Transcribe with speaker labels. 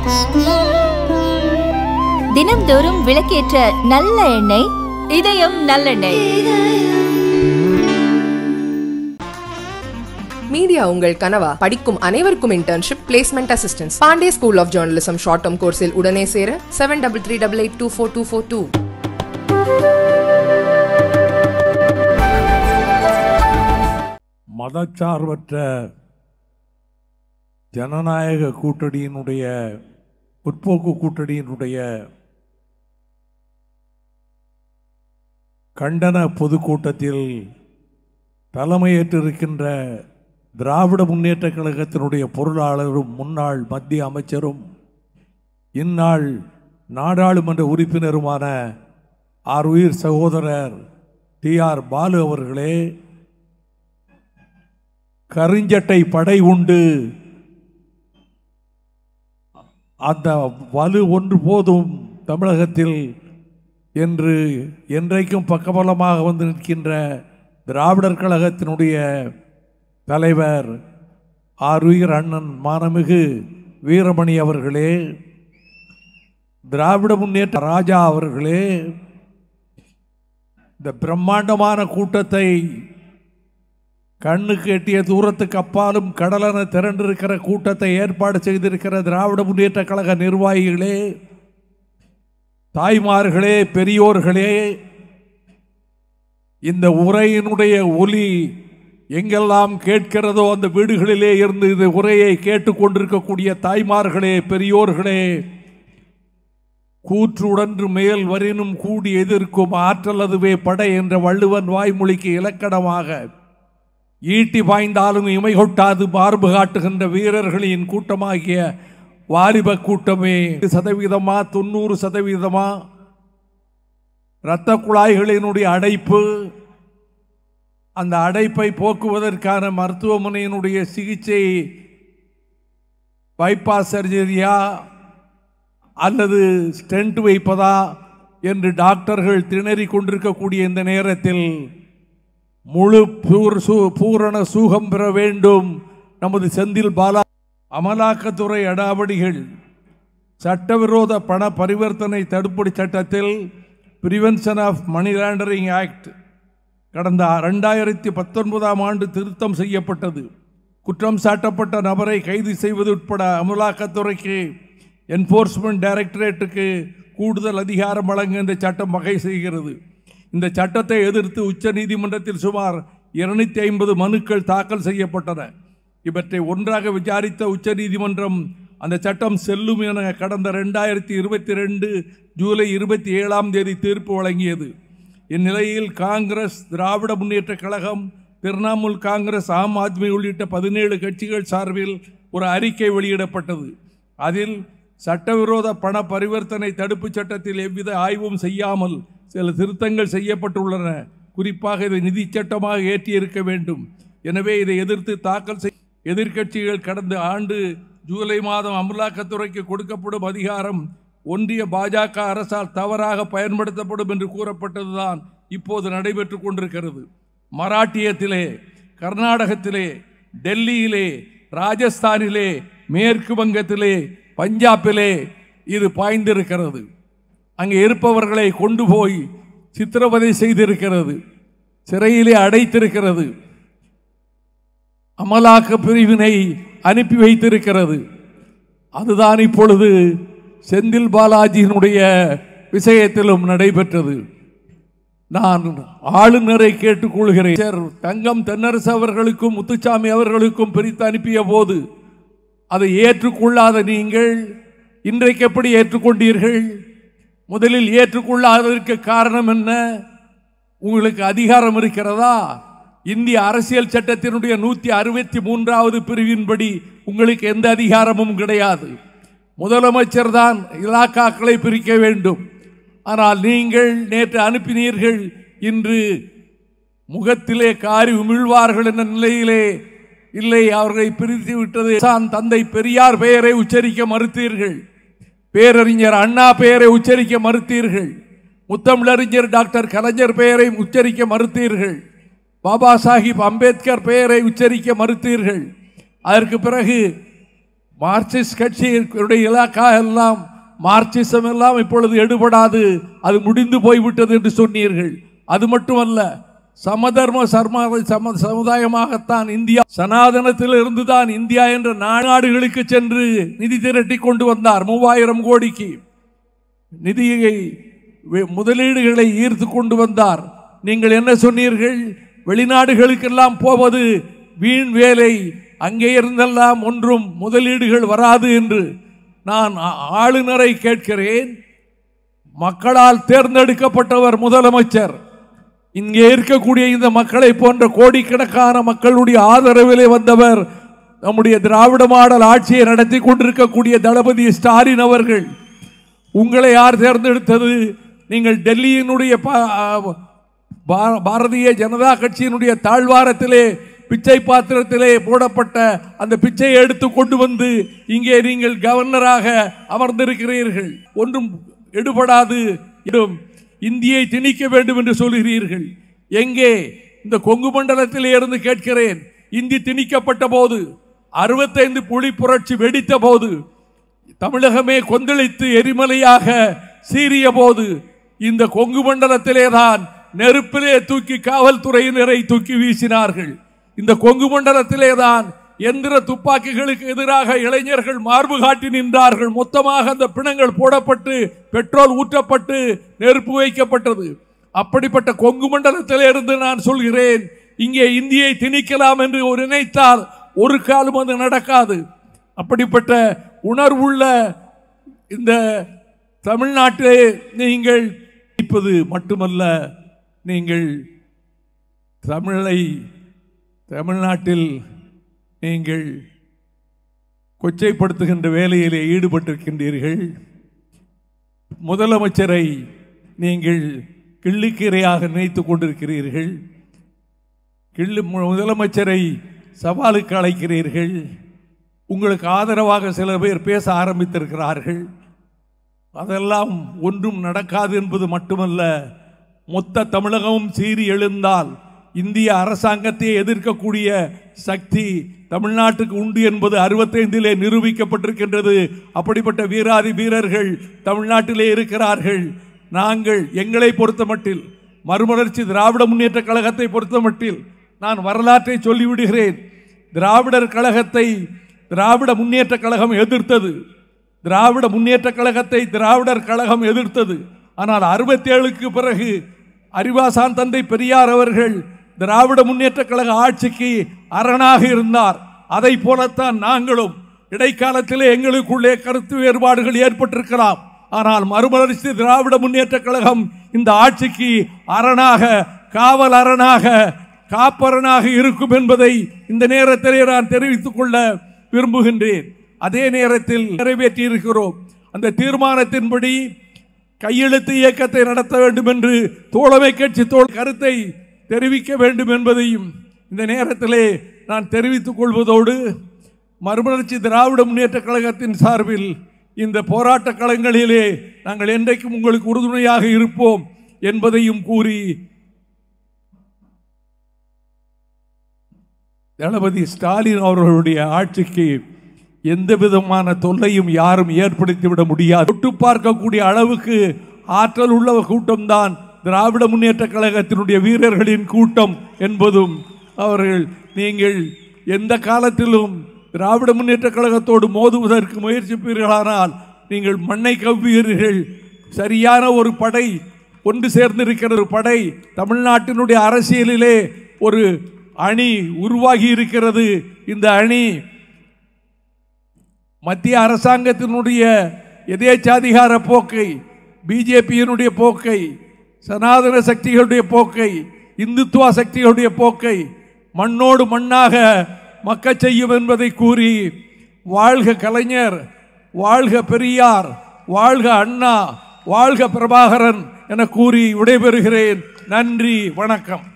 Speaker 1: தினம்தோறும் விளக்கேற்ற நல்ல எண்ணெய் இதயம் நல்லெண்ணெய்
Speaker 2: மீடியா உங்கள் கனவா படிக்கும் அனைவருக்கும் internship placement assistance Pandey school of journalism short term கோர்ஸில் உடனே சேர seven double three double eight two four two four two
Speaker 3: மதச்சார்பற்ற ஜனநாயக கூட்டணியினுடைய முற்போக்கு கூட்டணியினுடைய கண்டன பொதுக்கூட்டத்தில் தலைமையேற்றிருக்கின்ற திராவிட முன்னேற்ற கழகத்தினுடைய பொருளாளரும் முன்னாள் மத்திய அமைச்சரும் இந்நாள் நாடாளுமன்ற உறுப்பினருமான ஆர் உயிர் சகோதரர் டி ஆர் பாலு அவர்களே கருஞ்சட்டை படை உண்டு அந்த வலு ஒன்று போதும் தமிழகத்தில் என்று என்றைக்கும் பக்கபலமாக வந்து நிற்கின்ற திராவிடர் கழகத்தினுடைய தலைவர் ஆருயிர் அண்ணன் மானமிகு வீரமணி அவர்களே திராவிட முன்னேற்ற ராஜா அவர்களே இந்த பிரம்மாண்டமான கூட்டத்தை கண்ணுக்கு எட்டிய தூரத்துக்கு அப்பாலும் கடலென திரண்டிருக்கிற கூட்டத்தை ஏற்பாடு செய்திருக்கிற திராவிட முன்னேற்ற கழக நிர்வாகிகளே தாய்மார்களே பெரியோர்களே இந்த உரையினுடைய ஒலி எங்கெல்லாம் கேட்கிறதோ அந்த வீடுகளிலே இருந்து இந்த உரையை கேட்டுக்கொண்டிருக்கக்கூடிய தாய்மார்களே பெரியோர்களே கூற்றுடன்று மேல் வரினும் கூடி எதிர்க்கும் ஆற்றல் அதுவே படை என்ற வள்ளுவன் வாய்மொழிக்கு இலக்கணமாக ஈட்டி பாய்ந்தாலும் இமை கொட்டாது மார்பு காட்டுகின்ற வீரர்களின் கூட்டமாகிய வாலிப கூட்டமே சதவீதமா தொண்ணூறு சதவீதமா இரத்த குழாய்களினுடைய அடைப்பு அந்த அடைப்பை போக்குவதற்கான மருத்துவமனையினுடைய சிகிச்சை பைபாஸ் சர்ஜரியா அல்லது ஸ்டென்ட் வைப்பதா என்று டாக்டர்கள் திணறிக் கொண்டிருக்கக்கூடிய இந்த நேரத்தில் முழு பூர் சூ பூரண சூகம் பெற வேண்டும் நமது செந்தில் பாலா அமலாக்கத்துறை அடாவடிகள் சட்டவிரோத பண பரிவர்த்தனை தடுப்படி சட்டத்தில் prevention of money laundering act கடந்த ரெண்டாயிரத்தி பத்தொன்பதாம் ஆண்டு திருத்தம் செய்யப்பட்டது குற்றம் சாட்டப்பட்ட நபரை கைது செய்வது உட்பட அமலாக்கத்துறைக்கு என்போர்ஸ்மெண்ட் டைரக்டரேட்டுக்கு கூடுதல் அதிகாரம் வழங்க இந்த சட்டம் வகை செய்கிறது இந்த சட்டத்தை எதிர்த்து உச்ச நீதிமன்றத்தில் சுமார் இருநூத்தி ஐம்பது மனுக்கள் தாக்கல் செய்யப்பட்டன இவற்றை ஒன்றாக விசாரித்த உச்ச நீதிமன்றம் அந்த சட்டம் செல்லும் என கடந்த ரெண்டாயிரத்தி இருபத்தி ரெண்டு ஜூலை இருபத்தி ஏழாம் தேதி தீர்ப்பு வழங்கியது இந்நிலையில் காங்கிரஸ் திராவிட முன்னேற்ற கழகம் திரிணாமுல் காங்கிரஸ் ஆம் ஆத்மி உள்ளிட்ட பதினேழு கட்சிகள் சார்பில் ஒரு அறிக்கை வெளியிடப்பட்டது அதில் சட்டவிரோத பண பரிவர்த்தனை தடுப்புச் சட்டத்தில் எவ்வித ஆய்வும் செய்யாமல் சில திருத்தங்கள் செய்யப்பட்டுள்ளன குறிப்பாக இதை நிதி சட்டமாக ஏற்றியிருக்க வேண்டும் எனவே இதை எதிர்த்து தாக்கல் செய் எதிர்க்கட்சிகள் கடந்த ஆண்டு ஜூலை மாதம் அமலாக்கத்துறைக்கு கொடுக்கப்படும் அதிகாரம் ஒன்றிய பாஜக அரசால் தவறாக பயன்படுத்தப்படும் என்று கூறப்பட்டதுதான் இப்போது நடைபெற்றுக் கொண்டிருக்கிறது மராட்டியத்திலே கர்நாடகத்திலே டெல்லியிலே ராஜஸ்தானிலே மேற்கு வங்கத்திலே பஞ்சாபிலே இது பாய்ந்திருக்கிறது அங்கே இருப்பவர்களை கொண்டு போய் சித்திரவதை செய்திருக்கிறது சிறையிலே அடைத்திருக்கிறது அமலாக்க பிரிவினை அனுப்பி வைத்திருக்கிறது அதுதான் இப்பொழுது செந்தில் பாலாஜியினுடைய விஷயத்திலும் நடைபெற்றது நான் ஆளுநரை கேட்டுக்கொள்கிறேன் சார், தங்கம் தென்னரசு அவர்களுக்கும் முத்துச்சாமி அவர்களுக்கும் பிரித்து அனுப்பிய போது அதை ஏற்றுக்கொள்ளாத நீங்கள் இன்றைக்கு எப்படி ஏற்றுக்கொண்டீர்கள் முதலில் ஏற்றுக்கொள்ளாததற்கு காரணம் என்ன உங்களுக்கு அதிகாரம் இருக்கிறதா இந்திய அரசியல் சட்டத்தினுடைய நூத்தி அறுபத்தி மூன்றாவது பிரிவின்படி உங்களுக்கு எந்த அதிகாரமும் கிடையாது முதலமைச்சர் தான் இலாக்காக்களை பிரிக்க வேண்டும் ஆனால் நீங்கள் நேற்று அனுப்பினீர்கள் இன்று முகத்திலே காரி உமிழ்வார்கள் என்ற நிலையிலே இல்லை அவர்களை பிரித்து விட்டது தான் தந்தை பெரியார் பெயரை உச்சரிக்க மறுத்தீர்கள் பேரறிஞர் அண்ணா பெயரை உச்சரிக்க மறுத்தீர்கள் முத்தமிழறிஞர் டாக்டர் கலைஞர் பெயரை உச்சரிக்க மறுத்தீர்கள் பாபா சாஹிப் அம்பேத்கர் பெயரை உச்சரிக்க மறுத்தீர்கள் அதற்கு பிறகு மார்க்சிஸ்ட் கட்சியினுடைய இலாக்கா எல்லாம் மார்க்சிசம் எல்லாம் இப்பொழுது எடுபடாது அது முடிந்து போய்விட்டது என்று சொன்னீர்கள் அது மட்டுமல்ல சமதர்ம சர்மா சம சமுதாயமாகத்தான் இந்தியா சனாதனத்திலிருந்து தான் இந்தியா என்ற நாடுகளுக்கு சென்று நிதி திரட்டி கொண்டு வந்தார் மூவாயிரம் கோடிக்கு நிதியை வெ- முதலீடுகளை ஈர்த்து கொண்டு வந்தார் நீங்கள் என்ன சொன்னீர்கள் வெளிநாடுகளுக்கெல்லாம் போவது வீண் வேலை அங்கே இருந்தெல்லாம் ஒன்றும் முதலீடுகள் வராது என்று நான் ஆ- ஆளுநரை கேட்கிறேன் மக்களால் தேர்ந்தெடுக்கப்பட்டவர் முதலமைச்சர் இங்கே இருக்கக்கூடிய இந்த மக்களை போன்ற கோடிக்கணக்கான மக்களுடைய ஆதரவிலே வந்தவர் நம்முடைய திராவிட மாடல் ஆட்சியை நடத்தி கொண்டிருக்கக்கூடிய தளபதி ஸ்டாலின் அவர்கள் உங்களை யார் தேர்ந்தெடுத்தது நீங்கள் டெல்லியினுடைய பா- பா- பாரதிய ஜனதா கட்சியினுடைய தாழ்வாரத்திலே பிச்சை பாத்திரத்திலே போடப்பட்ட அந்த பிச்சையை எடுத்து கொண்டு வந்து இங்கே நீங்கள் கவர்னராக அமர்ந்திருக்கிறீர்கள் ஒன்றும் எடுபடாது இடும் இந்தியை திணிக்க வேண்டும் என்று சொல்கிறீர்கள் எங்கே இந்த கொங்கு மண்டலத்திலே இருந்து கேட்கிறேன் இந்தி திணிக்கப்பட்ட போது அறுபத்தைந்து புலி புரட்சி வெடித்த போது தமிழகமே கொந்தளித்து எரிமலையாக சீறிய போது இந்த கொங்கு மண்டலத்திலே தான் நெருப்பிலே தூக்கி காவல்துறையினரை தூக்கி வீசினார்கள் இந்த கொங்கு மண்டலத்திலே தான் எந்திர துப்பாக்கிகளுக்கு எதிராக இளைஞர்கள் மார்பு காட்டி நின்றார்கள் மொத்தமாக அந்த பிணங்கள் போடப்பட்டு பெட்ரோல் ஊற்றப்பட்டு நெருப்பு வைக்கப்பட்டது அப்படிப்பட்ட கொங்கு மண்டலத்திலே இருந்து நான் சொல்கிறேன் இங்கே இந்தியை திணிக்கலாம் என்று ஒரு நினைத்தால் ஒரு காலம் அது நடக்காது அப்படிப்பட்ட உணர்வுள்ள இந்த தமிழ்நாட்டிலே நீங்கள் இப்போது மட்டுமல்ல நீங்கள் தமிழை தமிழ்நாட்டில் நீங்கள் கொச்சைப்படுத்துகின்ற வேலையிலே ஈடுபட்டிருக்கின்றீர்கள் முதலமைச்சரை நீங்கள் கிள்ளிக்கீரையாக நினைத்துக் கொண்டிருக்கிறீர்கள் கிள்ளு முதலமைச்சரை சவாலுக்கு அழைக்கிறீர்கள் உங்களுக்கு ஆதரவாக சில பேர் பேச ஆரம்பித்திருக்கிறார்கள் அதெல்லாம் ஒன்றும் நடக்காது என்பது மட்டுமல்ல மொத்த தமிழகமும் சீறி எழுந்தால் இந்திய அரசாங்கத்தை எதிர்க்கக்கூடிய சக்தி தமிழ்நாட்டுக்கு உண்டு என்பது அறுபத்தைந்திலே நிரூபிக்கப்பட்டிருக்கின்றது அப்படிப்பட்ட வீராதி வீரர்கள் தமிழ்நாட்டிலே இருக்கிறார்கள் நாங்கள் எங்களை பொறுத்தமட்டில் மறுமலர்ச்சி திராவிட முன்னேற்ற கழகத்தை பொறுத்தமட்டில் நான் வரலாற்றை சொல்லிவிடுகிறேன் திராவிடர் கழகத்தை திராவிட முன்னேற்ற கழகம் எதிர்த்தது திராவிட முன்னேற்ற கழகத்தை திராவிடர் கழகம் எதிர்த்தது ஆனால் அறுபத்தி ஏழுக்கு பிறகு அறிவாசான் தந்தை பெரியார் அவர்கள் திராவிட முன்னேற்ற கழக ஆட்சிக்கு அரணாக இருந்தார் அதை போலத்தான் நாங்களும் இடைக்காலத்திலே எங்களுக்குள்ளே கருத்து வேறுபாடுகள் ஏற்பட்டிருக்கலாம் ஆனால் மறுமலர்ச்சி திராவிட முன்னேற்ற கழகம் இந்த ஆட்சிக்கு அரணாக காவல் அரணாக காப்பரனாக இருக்கும் என்பதை இந்த நேரத்திலே நான் தெரிவித்துக் கொள்ள விரும்புகின்றேன் அதே நேரத்தில் நிறைவேற்றி இருக்கிறோம் அந்த தீர்மானத்தின்படி கையெழுத்து இயக்கத்தை நடத்த வேண்டும் என்று தோழமை கட்சி தோல் கருத்தை தெரிவிக்க வேண்டும் என்பதையும் இந்த நேரத்திலே நான் தெரிவித்துக் கொள்வதோடு மறுமலர்ச்சி திராவிட முன்னேற்ற கழகத்தின் சார்பில் இந்த போராட்ட களங்களிலே நாங்கள் என்றைக்கும் உங்களுக்கு உறுதுணையாக இருப்போம் என்பதையும் கூறி தளபதி ஸ்டாலின் அவர்களுடைய ஆட்சிக்கு எந்த விதமான தொல்லையும் யாரும் ஏற்படுத்திவிட முடியாது தொட்டு பார்க்கக்கூடிய அளவுக்கு ஆற்றல் உள்ள கூட்டம்தான் திராவிட முன்னேற்ற கழகத்தினுடைய வீரர்களின் கூட்டம் என்பதும் அவர்கள் நீங்கள் எந்த காலத்திலும் திராவிட முன்னேற்ற கழகத்தோடு மோதுவதற்கு முயற்சிப்பீர்களானால் நீங்கள் மண்ணை கவ்வுவீர்கள் சரியான ஒரு படை ஒன்று சேர்ந்திருக்கிற ஒரு படை தமிழ்நாட்டினுடைய அரசியலிலே ஒரு அணி உருவாகி இருக்கிறது இந்த அணி மத்திய அரசாங்கத்தினுடைய எதேச்சாதிகார போக்கை பிஜேபியினுடைய போக்கை சனாதன சக்திகளுடைய போக்கை இந்துத்துவ சக்திகளுடைய போக்கை மண்ணோடு மண்ணாக மக்கச் செய்யும் என்பதை கூறி வாழ்க கலைஞர் வாழ்க பெரியார் வாழ்க அண்ணா வாழ்க பிரபாகரன் என கூறி விடைபெறுகிறேன் நன்றி வணக்கம்